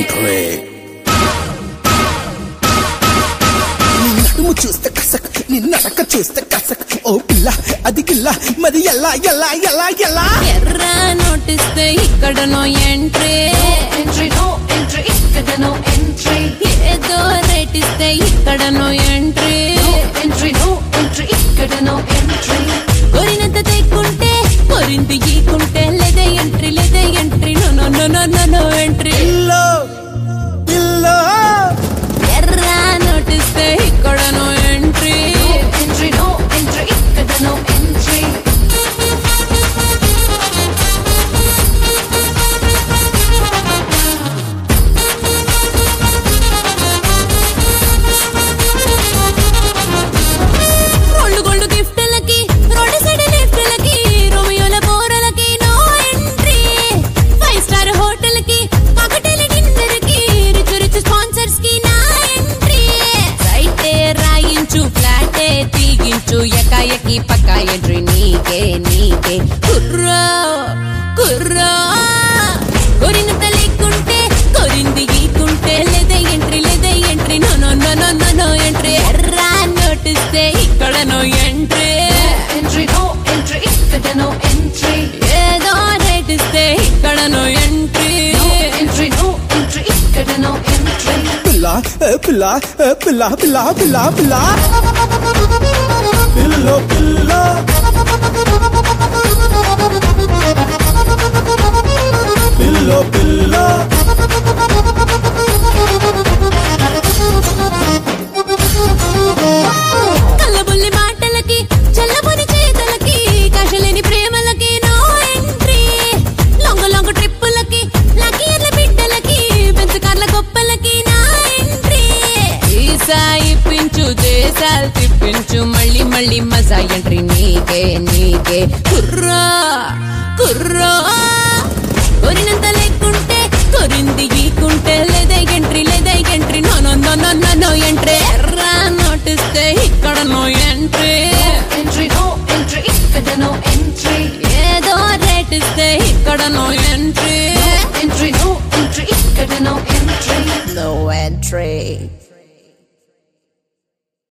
entry. నడుము చూస్తే కసక్ నిన్ను నడక చూస్తే కసక్ ఓ పిల్ల అది గిల్ల మరి ఎలా ఎలా ఎలా ఎలా ఎర్ర నోటిస్తే ఇక్కడనో ఎంట్రీ entry, no entry, ఇక్కడ no entry. ఏదో రేట్ ఇస్తే ఇక్కడనో ఎంట్రీ Entry, no entry, ఇక్కడ no entry. కొరినంత తెక్కుంటే కొరింది గీకుంటే లేదే ఎంట్రీ లేదే entry no no no no no no entry పిల్లో పిల్లో ఎర్ర నోటిస్తే ఇక్కడనో ఎంట్రీ Entry, no entry, ఇక్కడ no entry. రోళ్ళు గోల్డ్ గిఫ్ట్లకి రోడ్ సైడ్ లిఫ్ట్లకి రోమియోల బోరలకి no entry five star hotel కి పగటిల డిన్నర్ కి రిచ్ రిచ్ స్పాన్సర్స్ కి నా ఎంట్రీ రైటే రాయించు ఫ్లాటే తీగించు ఎకాయకి పక్క ఎంట్రీ నీకే నీకే కుర్రో కుర్రో కొరినంత లేకుంటే కొరింది గీకుంటే లేదే ఎంట్రీ లేదే entry no no no no no no entry ఎర్రా నోటిస్తే ఇక్కడ no entry Entry, no entry, ఇక్కడ no entry. ఏదో రేట్ ఇస్తే ఇక్కడ no entry Entry, no entry, ఇక్కడ no entry. పిల్ల ఏ పిల్ల ఏ పిల్ల పిల్ల పిల్ల పిల్ల పిల్లో పిల్ల పిల్లో పిల్ల కళ్ళబుల్లి మాటలకి చల్లబుని చేతలకి కషలేని ప్రేమలకి నో ఎంట్రీ లొంగ లొంగ ట్రిప్పులకి లకీర్ల బిడ్డలకి బెంచ్ కార్ల గొప్పలకి నా ఎంట్రీ ఈసా ఇప్పించు దేశాలు తిప్పించు మళ్ళీ మళ్ళీ మజా ఎంట్రీ నీకే నీకే కుర్రా కుర్రా కొరినంత లేకుంటే కొరింది గీకుంటే లేదే ఎంట్రీ లేదే entry no no no no no no entry ఎర్రా నోటిస్తే ఇక్కడ no entry Entry, no entry, ఇక్కడ no entry. ఏదో రేట్ ఇస్తే ఇక్కడ no entry Entry, no entry, ఇక్కడ no entry. No entry